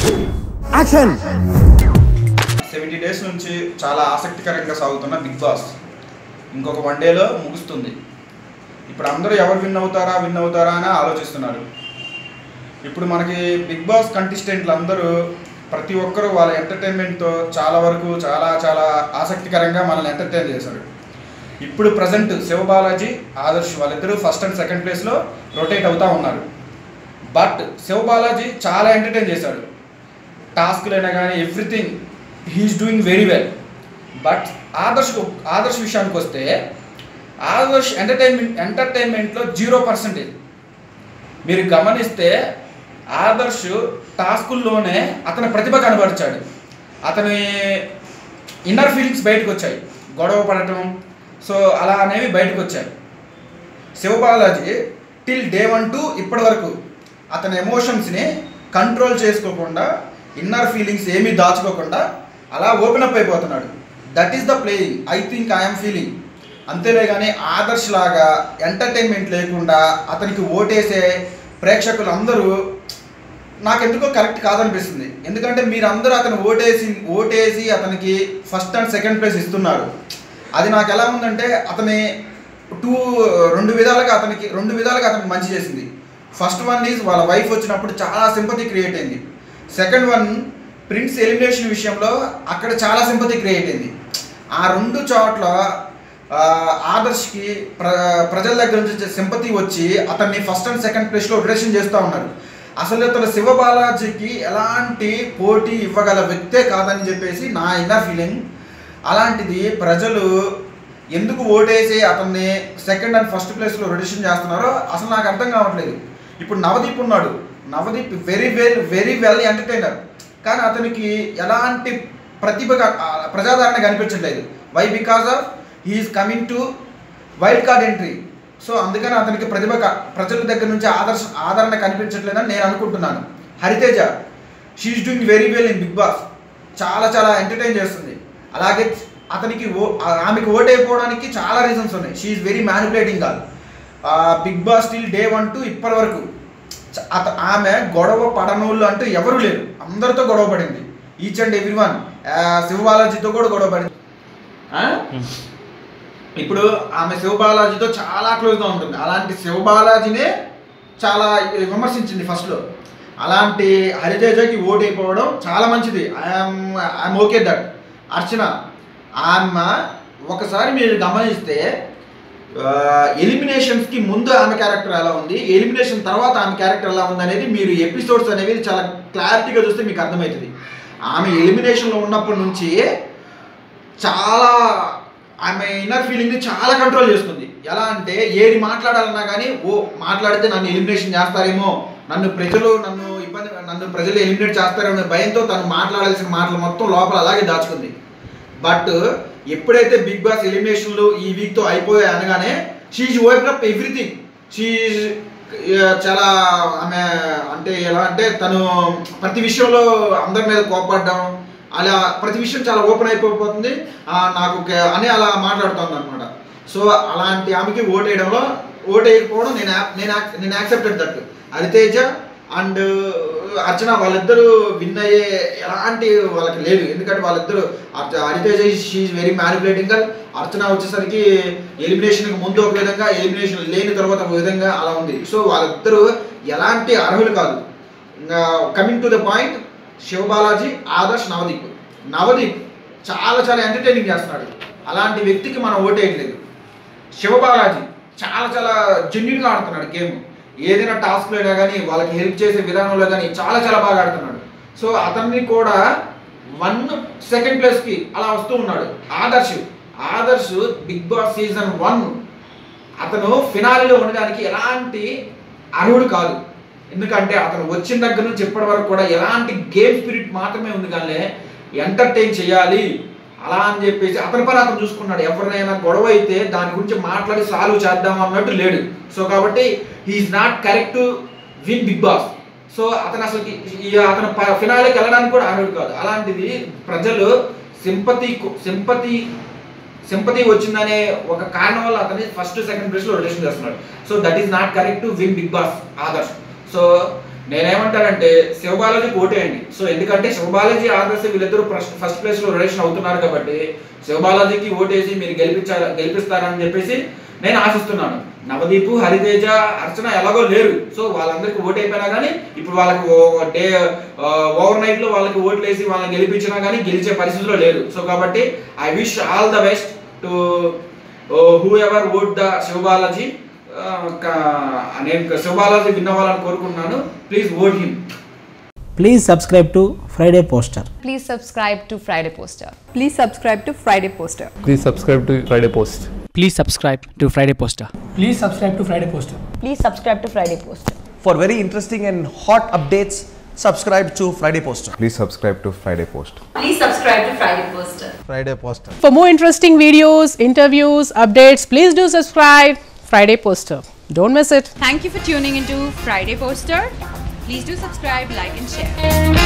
Action seventy days నుంచి చాలా ఆసక్తికరంగా సాగుతున్న బిగ్ బాస్ ఇంకొక వన్ డేలో ముగుస్తుంది ఇప్పుడు అందరూ ఎవరు విన్ అవుతారా విన్ అవుతారా అని ఆలోచిస్తున్నారు ఇప్పుడు మనకి బిగ్ బాస్ కంటెస్టెంట్లు అందరూ ప్రతి ఒక్కరూ వాళ్ళ ఎంటర్టైన్మెంట్తో చాలా వరకు చాలా చాలా ఆసక్తికరంగా మనల్ని ఎంటర్టైన్ చేశారు ఇప్పుడు ప్రజెంట్ శివబాలాజీ ఆదర్శ్ వాళ్ళిద్దరూ ఫస్ట్ అండ్ సెకండ్ ప్లేస్లో రొటేట్ అవుతూ ఉన్నారు బట్ శివబాలాజీ చాలా ఎంటర్టైన్ చేశాడు టాస్క్లైనా కానీ everything he's doing very well but Adarsh Adarsh విషయానికి వస్తే ఆదర్శ్ ఎంటర్టైన్మెంట్ ఎంటర్టైన్మెంట్లో జీరో పర్సెంటేజ్ మీరు గమనిస్తే ఆదర్శ్ టాస్కుల్లోనే అతని ప్రతిభ కనబరిచాడు అతని ఇన్నర్ ఫీలింగ్స్ బయటకు వచ్చాయి గొడవ పడటం సో అలా అనేవి బయటకు వచ్చాయి Sivabalaji till day one to ఇప్పటి వరకు అతని ఎమోషన్స్ని కంట్రోల్ చేసుకోకుండా ఇన్నర్ ఫీలింగ్స్ ఏమీ దాచుకోకుండా అలా ఓపెన్ అప్ అయిపోతున్నాడు that is the playing I think I'm feeling అంతేలే కానీ ఆదర్శ్ లాగా ఎంటర్టైన్మెంట్ లేకుండా అతనికి ఓటేసే ప్రేక్షకులు అందరూ నాకెందుకో కరెక్ట్ కాదనిపిస్తుంది ఎందుకంటే మీరందరూ అతను ఓటేసి ఓటేసి అతనికి ఫస్ట్ అండ్ సెకండ్ ప్లేస్ ఇస్తున్నారు అది నాకు ఎలా ఉందంటే అతని టూ రెండు విధాలుగా అతనికి రెండు విధాలుగా అతనికి మంచి చేసింది ఫస్ట్ వన్ ఈజ్ వాళ్ళ వైఫ్ వచ్చినప్పుడు చాలా సింపతి క్రియేట్ అయింది సెకండ్ వన్ ప్రిన్స్ ఎలిమినేషన్ విషయంలో అక్కడ చాలా సింపతి క్రియేట్ అయింది ఆ రెండు చోట్ల ఆ, ఆదర్శ్కి ప్ర ప్రజల దగ్గర నుంచి సింపతి వచ్చి అతన్ని ఫస్ట్ అండ్ సెకండ్ ప్లేస్లో రొటేషన్ చేస్తూ ఉన్నారు అసలు అతను శివబాలాజీకి ఎలాంటి పోటీ ఇవ్వగల వ్యక్తే కాదని చెప్పేసి నా ఇన్నర్ ఫీలింగ్ అలాంటిది ప్రజలు ఎందుకు ఓటేసి అతన్ని సెకండ్ అండ్ ఫస్ట్ ప్లేస్లో రొటేషన్ చేస్తున్నారో అసలు నాకు అర్థం కావట్లేదు ఇప్పుడు నవదీప్ ఉన్నాడు Navdeep very very very well entertainer కానీ అతనికి ఎలాంటి ప్రతిభ క- ఆ, ప్రజాదరణ కనిపించట్లేదు why because of he's coming to wild card entry so అందుకని అతనికి ప్రతిభ క- ప్రజల దగ్గర నుంచి ఆదర్శ ఆదరణ కనిపించట్లేదని నేను అనుకుంటున్నాను Hariteja she's doing very well in Bigg Boss చాలా చాలా ఎంటర్టైన్ చేస్తుంది అలాగే అతనికి ఓ ఆ- ఆమెకి ఓట్ అయిపోవడానికి చాలా రీజన్స్ ఉన్నాయి షీఈస్ వెరీ మ్యానిపులేటింగ్ కాదు Bigg Boss still day one to ఇప్పటి వరకు చ- అత ఆమె గొడవ పడనోళ్ళు అంటూ ఎవరు లేరు అందరితో గొడవ పడింది ఈచ్ అండ్ ఎవ్రీ వన్ శివబాలాజీతో కూడా గొడవ పడింది ఆ? ఇప్పుడు ఆమె శివబాలాజీతో చాలా క్లోజ్గా ఉంటుంది అలాంటి శివబాలాజీనే చాలా విమర్శించింది ఫస్ట్లో అలాంటి హరితేజకి ఓటు అయిపోవడం చాలా మంచిది I'm I'm okay that Archana ఆమె ఒకసారి మీరు గమనిస్తే ఎలిమినేషన్స్కి ముందు ఆమె క్యారెక్టర్ ఎలా ఉంది ఎలిమినేషన్ తర్వాత ఆమె క్యారెక్టర్ ఎలా ఉంది అనేది మీరు ఎపిసోడ్స్ అనేవి చాలా క్లారిటీగా చూస్తే మీకు అర్థమవుతుంది ఆమె ఎలిమినేషన్లో ఉన్నప్పటి నుంచి చాలా ఆమె ఇన్నర్ ఫీలింగ్ని చాలా కంట్రోల్ చేసుకుంది ఎలా అంటే ఏది మాట్లాడాలన్నా కానీ ఓ మాట్లాడితే నన్ను ఎలిమినేషన్ చేస్తారేమో నన్ను ప్రజలు నన్ను ఇబ్బంది నన్ను ప్రజలు ఎలిమినేట్ చేస్తారేమో అనే భయంతో తను మాట్లాడాల్సిన మాటలు మొత్తం లోపల అలాగే దాచుకుంది బట్ ఎప్పుడైతే బిగ్ బాస్ ఎలిమినేషన్లు ఈ వీక్తో అయిపోయాయి అనగానే she's open up everything she చాలా ఆమె అంటే ఎలా అంటే తను ప్రతి విషయంలో అందరి మీద కోపడడం అలా ప్రతి విషయం చాలా ఓపెన్ అయిపోతుంది ఆ, నాకు కే- అని అలా మాట్లాడుతుంది అనమాట సో అలాంటి ఆమెకి ఓట్ వేయడంలో ఓట్ వేయకపోవడం నేను యాప్- నేను యాక్- నేను accepted that Hariteja and Archana వాళ్ళిద్దరూ విన్ అయ్యే ఎలాంటి వాళ్ళకి లేదు ఎందుకంటే వాళ్ళిద్దరూ అర్చ- Hariteja she's very manipulating Archana వచ్చేసరికి ఎలిమినేషన్కి ముందు ఒక విధంగా ఎలిమినేషన్ లేని తర్వాత ఒక విధంగా అలా ఉంది సో వాళ్ళిద్దరూ ఎలాంటి అర్హులు కాదు coming to the point Sivabalaji Adarsh Navdeep Navdeep చాలా చాలా ఎంటర్టైనింగ్ చేస్తున్నాడు అలాంటి వ్యక్తికి మనం ఓటేయట్లేదు శివబాలాజీ చాలా చాలా జెన్యున్గా ఆడుతున్నాడు గేమ్ ఏదైనా టాస్క్లో అయినా కానీ వాళ్ళకి హెల్ప్ చేసే విధానంలో కానీ చాలా చాలా బాగా ఆడుతున్నాడు సో అతన్ని కూడా వన్ సెకండ్ ప్లేస్కి అలా వస్తూ ఉన్నాడు Adarsh Adarsh Bigg Boss season one అతను ఫినాలిలో ఉండడానికి ఎలాంటి అర్హుడు కాదు ఎందుకంటే అతను వచ్చిన దగ్గర నుంచి ఇప్పటి వరకు కూడా ఎలాంటి గేమ్ స్పిరిట్ మాత్రమే ఉంది కానీ ఎంటర్టైన్ చేయాలి అలా అని చెప్పేసి అతని పని అతను చూసుకున్నాడు ఎవరినైనా గొడవ అయితే దాని గురించి మాట్లాడి సాల్వ్ చేద్దాం అన్నట్టు లేడు సో కాబట్టి he's not correct win Bigg Boss so అతను అసలు అతను ఫినాలేకి వెళ్ళడానికి కూడా అర్హుడు కాదు అలాంటిది ప్రజలు సింపతి సింపతి సింపతి వచ్చిందనే ఒక కారణం వల్ల అతని ఫస్ట్ సెకండ్ ప్లేస్ లో రొటేషన్ చేస్తున్నాడు so that is not correct to win Bigg Boss Adarsh so నేనేమంటానంటే శివబాలాజీకి ఓటేయండి సో ఎందుకంటే శివబాలాజీ ఆదర్శ వీళ్ళిద్దరూ ఫస్ట్ ప్లేస్ లో రిలేషన్ అవుతున్నారు కాబట్టి శివబాలాజీకి ఓటేసి మీరు గెలిపించారు గెలిపిస్తారని చెప్పేసి నేను ఆశిస్తున్నాను నవదీపు హరితేజ అర్చన ఎలాగో లేరు సో వాళ్ళందరికీ ఓటు అయిపోయినా కానీ ఇప్పుడు వాళ్ళకి డే ఓవర్ నైట్ లో వాళ్ళకి ఓట్లు వేసి వాళ్ళని గెలిపించినా కానీ గెలిచే పరిస్థితిలో లేరు సో కాబట్టి I wish all the best to whoever vote the Sivabalaji నేను శివబాలాజీ విన్ అవ్వాలని కోరుకుంటున్నాను please vote him Please subscribe to Friday Poster. Please subscribe to Friday Poster. Please subscribe to Friday Poster. Please subscribe to Friday Post. Please subscribe to Friday Poster. Please subscribe to Friday Poster. Please subscribe to Friday Poster. For very interesting and hot updates, subscribe to Friday Poster. Please subscribe to Friday Post. Please subscribe to Friday Poster. Friday Poster. For more interesting videos, interviews, updates, please do subscribe Friday Poster. Don't miss it. Thank you for tuning into Friday Poster. Please do subscribe, like, and share.